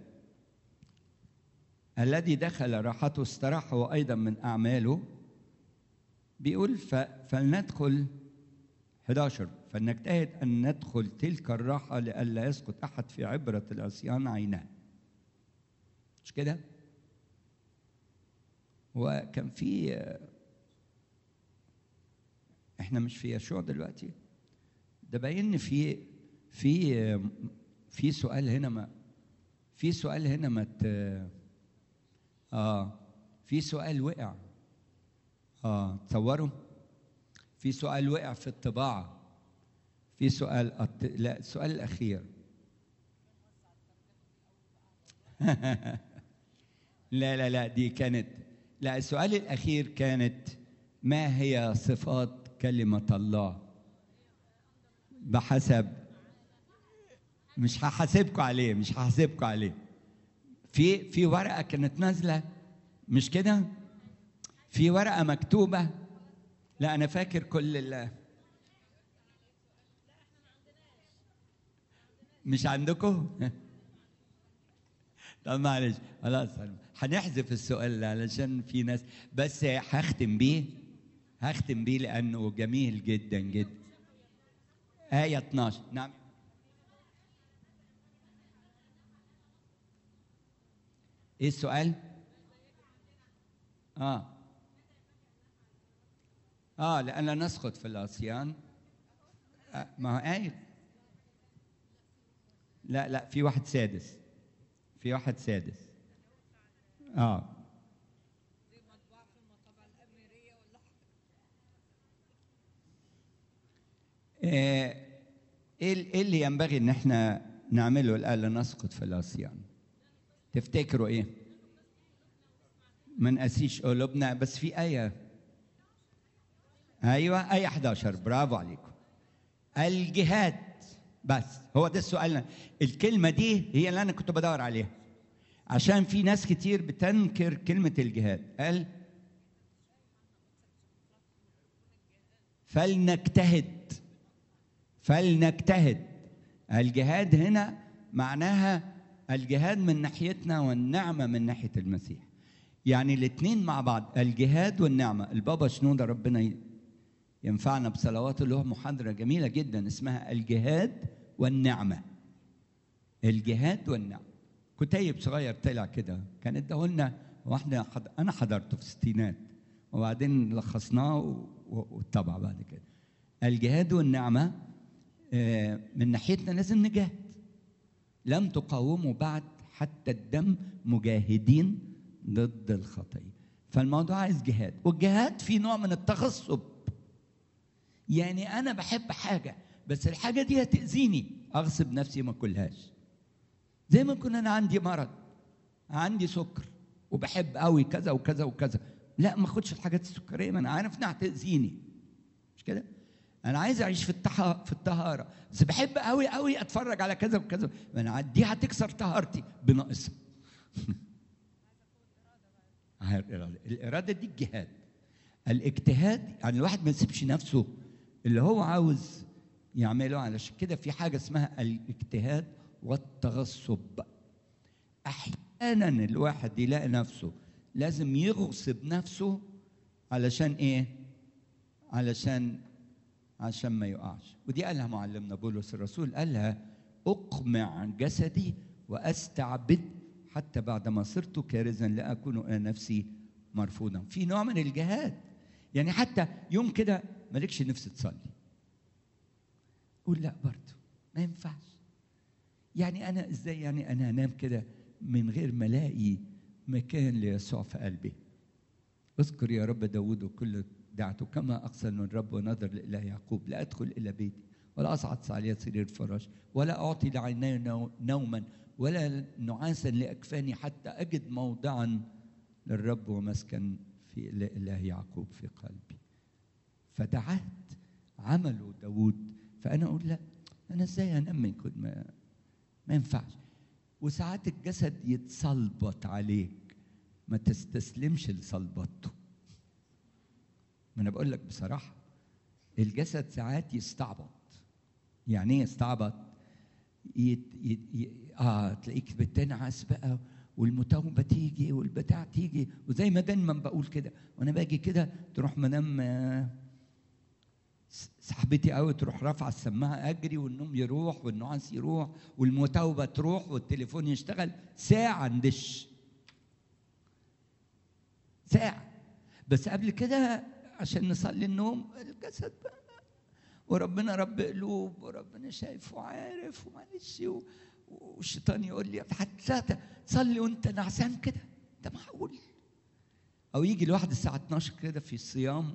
الذي دخل راحته استراح هو ايضا من اعماله بيقول ف- فلندخل 11 فلنجتهد ان ندخل تلك الراحه لئلا يسقط احد في عبره العصيان عيناه مش كده؟ وكان في آه، احنا مش في يشوع دلوقتي ده باين في في آه، في سؤال هنا ما في سؤال هنا ما ت... اه في سؤال وقع اه تصوروا في سؤال وقع في الطباعه في سؤال الت... لا السؤال الاخير لا لا لا دي كانت لا السؤال الاخير كانت ما هي صفات كلمه الله بحسب مش هحاسبكم عليه مش هحاسبكم عليه في في ورقه كانت نازله مش كده في ورقه مكتوبه لا انا فاكر كل ال مش عندكم طب معلش خلاص هنحذف السؤال ده علشان في ناس بس هختم بيه هختم بيه لانه جميل جدا جدا آية 12 نعم ايه السؤال؟ اه اه لأننا نسقط في العصيان آه ما هو آية لا لا في واحد سادس في واحد سادس اه آه، ايه ال- إيه اللي ينبغي ان احنا نعمله الان نسقط في العصيان تفتكروا ايه ما نقاسيش قلوبنا بس في ايه ايوه ايه 11 برافو عليكم الجهاد بس هو ده السؤال الكلمه دي هي اللي انا كنت بدور عليها عشان في ناس كتير بتنكر كلمه الجهاد قال فلنجتهد فلنجتهد الجهاد هنا معناها الجهاد من ناحيتنا والنعمه من ناحيه المسيح يعني الاثنين مع بعض الجهاد والنعمه البابا شنودة ربنا ي- ينفعنا بصلواته له محاضره جميله جدا اسمها الجهاد والنعمه الجهاد والنعمه كتيب صغير طلع كده كان اداهولنا واحنا حض... انا حضرته في الستينات وبعدين لخصناه و- و- واتطبع بعد كده الجهاد والنعمه آه، من ناحيتنا لازم نجاهد لم تقاوموا بعد حتى الدم مجاهدين ضد الخطيه فالموضوع عايز جهاد والجهاد فيه نوع من التغصب يعني انا بحب حاجه بس الحاجه دي هتاذيني اغصب نفسي ما اكلهاش زي ما يكون انا عندي مرض عندي سكر وبحب قوي كذا وكذا وكذا لا ما اخدش الحاجات السكريه ما انا عارف انها هتاذيني مش كده انا عايز اعيش في الطه... في الطهاره بس بحب قوي قوي اتفرج على كذا وكذا ما انا دي هتكسر طهارتي بناقصها هاي الإرادة الإرادة دي الجهاد الاجتهاد يعني الواحد ما يسيبش نفسه اللي هو عاوز يعمله علشان كده في حاجة اسمها الاجتهاد والتغصب أحيانا الواحد يلاقي نفسه لازم يغصب نفسه علشان إيه؟ علشان عشان ما يقعش ودي قالها معلمنا بولس الرسول قالها أقمع جسدي وأستعبد حتى بعد ما صرت كارزا لا أكون أنا نفسي مرفوضا في نوع من الجهاد يعني حتى يوم كده مالكش نفس تصلي قول لا برضه ما ينفعش يعني انا ازاي يعني انا انام كده من غير ما الاقي مكان ليسوع في قلبي اذكر يا رب داود وكل دعته كما اقصى من الرب ونظر لاله يعقوب لا ادخل الى بيتي ولا اصعد على سرير فراش ولا اعطي لعيني نو- نوما ولا نعاسا لاكفاني حتى اجد موضعا للرب ومسكن في اله يعقوب في قلبي فدعت عمله داود فانا اقول لا انا ازاي انام من كل ما ما ينفعش وساعات الجسد يتصلبط عليك ما تستسلمش لصلبطته ما انا بقول لك بصراحه الجسد ساعات يستعبط يعني ايه يستعبط يت يت ي... اه تلاقيك بتنعس بقى والمتوبه تيجي والبتاع تيجي وزي ما دايما بقول كده وانا باجي كده تروح منام آه، س- صاحبتي قوي تروح رافعه السماعه اجري والنوم يروح والنعاس يروح والمتوبه تروح والتليفون يشتغل ساعه ندش ساعه بس قبل كده عشان نصلي النوم الجسد بقى وربنا رب قلوب وربنا شايف وعارف ومعلش و- والشيطان يقول لي حتى تصلي وانت نعسان كده ده معقول او يجي الواحد الساعه 12 كده في الصيام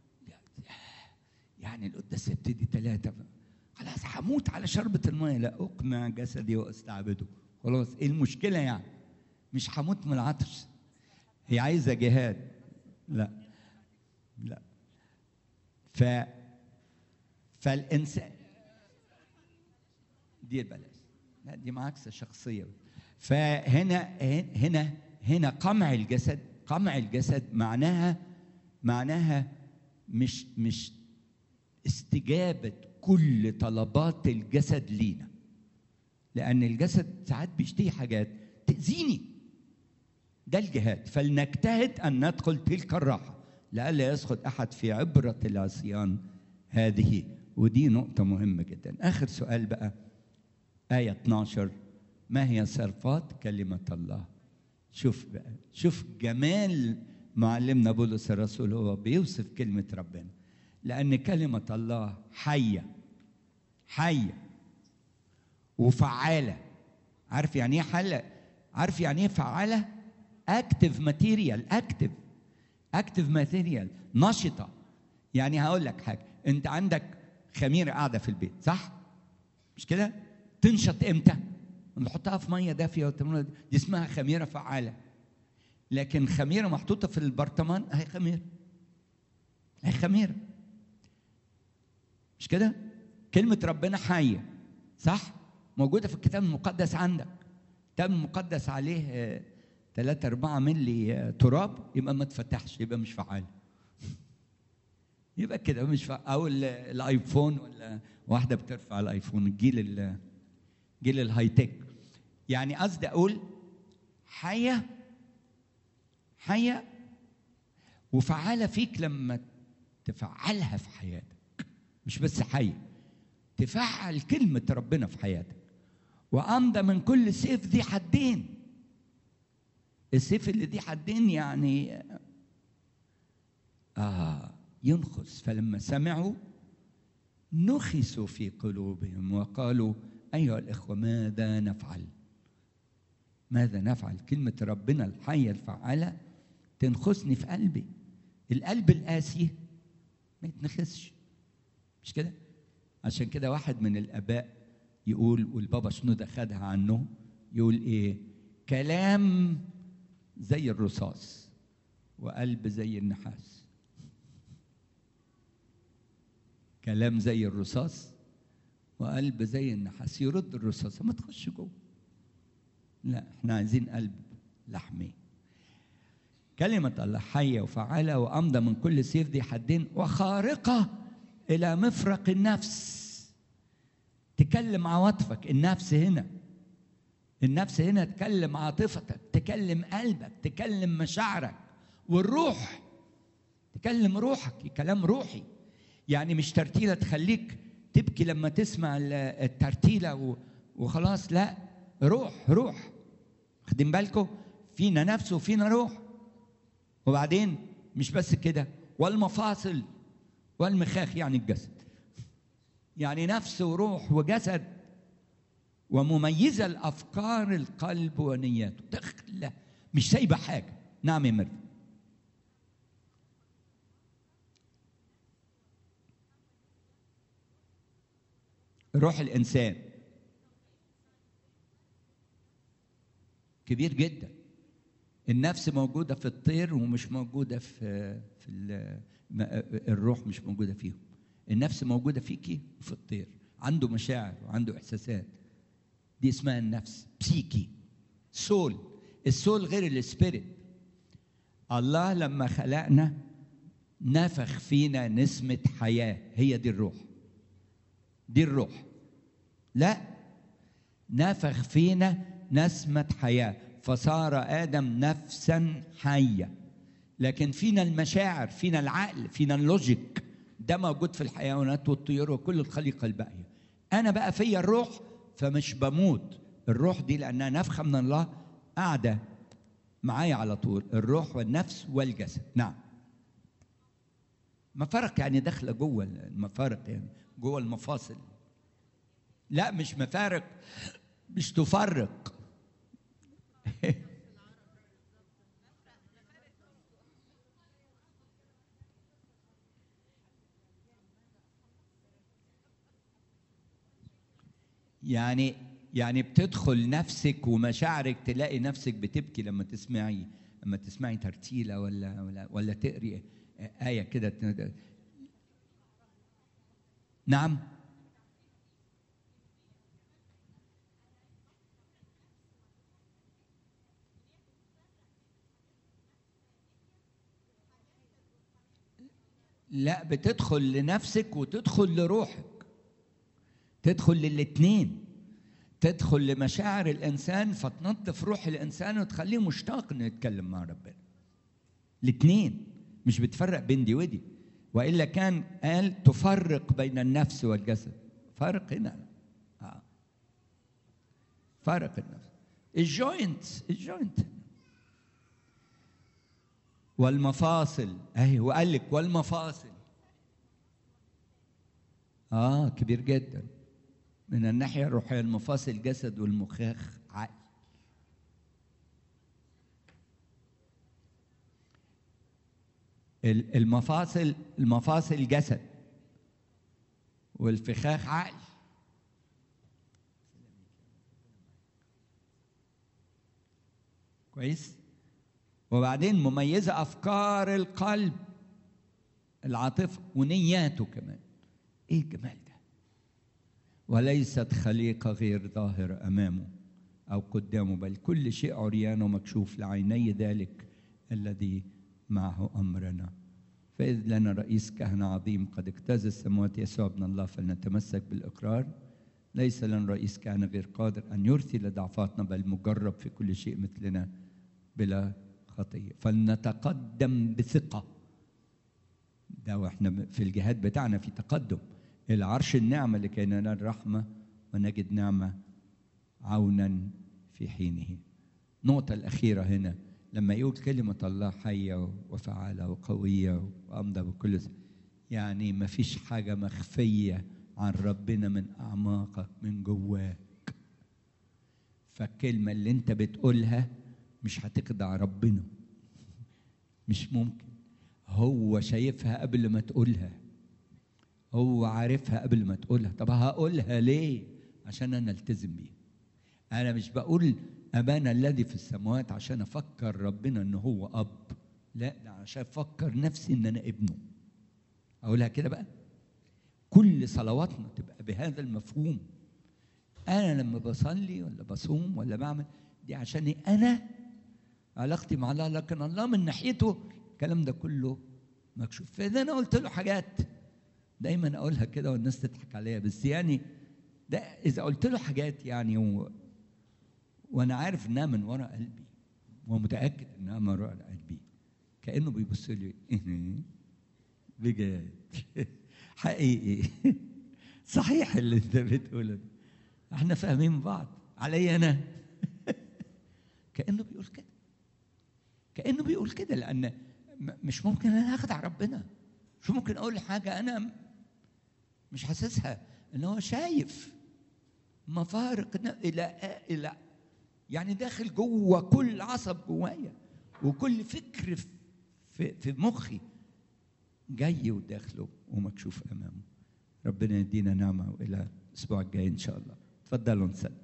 يعني القداس يبتدي ثلاثة خلاص هموت على شربة المية لا أقمع جسدي وأستعبده خلاص إيه المشكلة يعني مش هموت من العطش هي عايزة جهاد لا لا ف فالإنسان دي بلاش لا دي معاكسة شخصية فهنا هنا هنا قمع الجسد قمع الجسد معناها معناها مش مش استجابة كل طلبات الجسد لينا لأن الجسد ساعات بيشتهي حاجات تأذيني ده الجهاد فلنجتهد أن ندخل تلك الراحة لئلا يسقط أحد في عبرة العصيان هذه ودي نقطة مهمة جدا آخر سؤال بقى آية 12 ما هي صرفات كلمة الله شوف بقى شوف جمال معلمنا بولس الرسول هو بيوصف كلمة ربنا لأن كلمة الله حية حية وفعالة عارف يعني ايه حل عارف يعني ايه فعالة اكتف ماتيريال اكتف اكتف ماتيريال نشطة يعني هقول لك حاجة انت عندك خميرة قاعدة في البيت صح مش كده تنشط امتى نحطها في ميه دافيه وتمرد دي اسمها خميره فعاله لكن خميره محطوطه في البرطمان هي خميره هي خميره مش كده كلمه ربنا حيه صح موجوده في الكتاب المقدس عندك الكتاب المقدس عليه 3 4 ملي تراب يبقى ما تفتحش يبقى مش فعال يبقى كده مش فعال او الايفون ولا واحده بترفع الايفون الجيل جيل الهاي تك يعني قصدي اقول حية حية وفعالة فيك لما تفعلها في حياتك مش بس حية تفعل كلمة ربنا في حياتك وأمضى من كل سيف ذي حدين السيف اللي ذي حدين يعني آه ينخس فلما سمعوا نخسوا في قلوبهم وقالوا أيها الإخوة ماذا نفعل؟ ماذا نفعل؟ كلمة ربنا الحية الفعالة تنخسني في قلبي القلب القاسي ما يتنخسش مش كده؟ عشان كده واحد من الآباء يقول والبابا شنودة خدها عنه يقول إيه؟ كلام زي الرصاص وقلب زي النحاس كلام زي الرصاص وقلب زي النحاس يرد الرصاصة ما تخش جوه لا احنا عايزين قلب لحمي كلمة الله حية وفعالة وأمضى من كل سيف ذي حدين وخارقة إلى مفرق النفس تكلم عواطفك النفس هنا النفس هنا تكلم عاطفتك تكلم قلبك تكلم مشاعرك والروح تكلم روحك كلام روحي يعني مش ترتيلة تخليك تبكي لما تسمع الترتيله وخلاص لا روح روح واخدين بالكم فينا نفس وفينا روح وبعدين مش بس كده والمفاصل والمخاخ يعني الجسد يعني نفس وروح وجسد ومميزة الأفكار القلب ونياته داخلة مش سايبة حاجة نعم يا مريم روح الإنسان كبير جدا النفس موجودة في الطير ومش موجودة في في ال- ما- الروح مش موجودة فيهم النفس موجودة فيكي وفي الطير عنده مشاعر وعنده إحساسات دي اسمها النفس بسيكي سول السول غير السبيريت الله لما خلقنا نفخ فينا نسمة حياة هي دي الروح دي الروح لا نفخ فينا نسمة حياة فصار آدم نفسا حية لكن فينا المشاعر فينا العقل فينا اللوجيك ده موجود في الحيوانات والطيور وكل الخليقة الباقية أنا بقى فيا الروح فمش بموت الروح دي لأنها نفخة من الله قاعدة معايا على طول الروح والنفس والجسد نعم مفارق يعني داخلة جوه المفارق يعني جوه المفاصل لا مش مفارق مش تفرق يعني يعني بتدخل نفسك ومشاعرك تلاقي نفسك بتبكي لما تسمعي لما تسمعي ترتيله ولا ولا ولا تقري آية كده ت- نعم لا بتدخل لنفسك وتدخل لروحك تدخل للاتنين تدخل لمشاعر الانسان فتنظف روح الانسان وتخليه مشتاق انه يتكلم مع ربنا الاتنين مش بتفرق بين دي ودي والا كان قال تفرق بين النفس والجسد فرق هنا آه. فرق النفس الجوينت الجوينت والمفاصل اهي وقال لك والمفاصل اه كبير جدا من الناحيه الروحيه المفاصل جسد والمخاخ عقل ال- المفاصل المفاصل جسد والفخاخ عقل كويس وبعدين مميزة أفكار القلب العاطفة ونياته كمان إيه الجمال ده وليست خليقة غير ظاهرة أمامه أو قدامه بل كل شيء عريان ومكشوف لعيني ذلك الذي معه أمرنا فإذ لنا رئيس كهنة عظيم قد اجتاز السماوات يسوع ابن الله فلنتمسك بالإقرار ليس لنا رئيس كهنة غير قادر أن يرثي لضعفاتنا بل مجرب في كل شيء مثلنا بلا خطية فلنتقدم بثقة ده واحنا في الجهاد بتاعنا في تقدم إلى عرش النعمة لكي ننال رحمة ونجد نعمة عونا في حينه النقطة الأخيرة هنا لما يقول كلمة الله حية وفعالة وقوية وأمضى بكل س- يعني ما فيش حاجة مخفية عن ربنا من أعماقك من جواك فالكلمة اللي أنت بتقولها مش هتخدع ربنا مش ممكن هو شايفها قبل ما تقولها هو عارفها قبل ما تقولها طب هقولها ليه عشان انا التزم بيها انا مش بقول ابانا الذي في السماوات عشان افكر ربنا ان هو اب لا ده عشان افكر نفسي ان انا ابنه اقولها كده بقى كل صلواتنا تبقى بهذا المفهوم انا لما بصلي ولا بصوم ولا بعمل دي عشان انا علاقتي مع الله لكن الله من ناحيته الكلام ده كله مكشوف فاذا انا قلت له حاجات دايما اقولها كده والناس تضحك عليا بس يعني ده اذا قلت له حاجات يعني و... وانا عارف انها من ورا قلبي ومتاكد انها من ورا قلبي كانه بيبص لي بجد حقيقي صحيح اللي انت بتقوله ده. احنا فاهمين بعض علي انا كانه بيقول كده كانه بيقول كده لان م- مش ممكن انا اخدع ربنا مش ممكن اقول حاجه انا مش حاسسها ان هو شايف مفارق ن- الى الى يعني داخل جوه كل عصب جوايا وكل فكر في- في في مخي جاي وداخله ومكشوف امامه ربنا يدينا نعمه والى الاسبوع الجاي ان شاء الله تفضلوا نسلم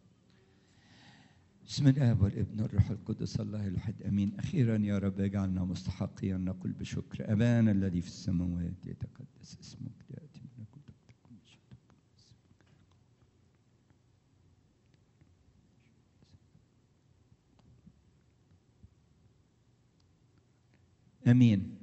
بسم الاب والابن والروح القدس الله الواحد امين اخيرا يا رب اجعلنا مستحقين نقول بشكر ابانا الذي في السماوات يتقدس اسمك ياتي ملكوتك تكن مشيئتك امين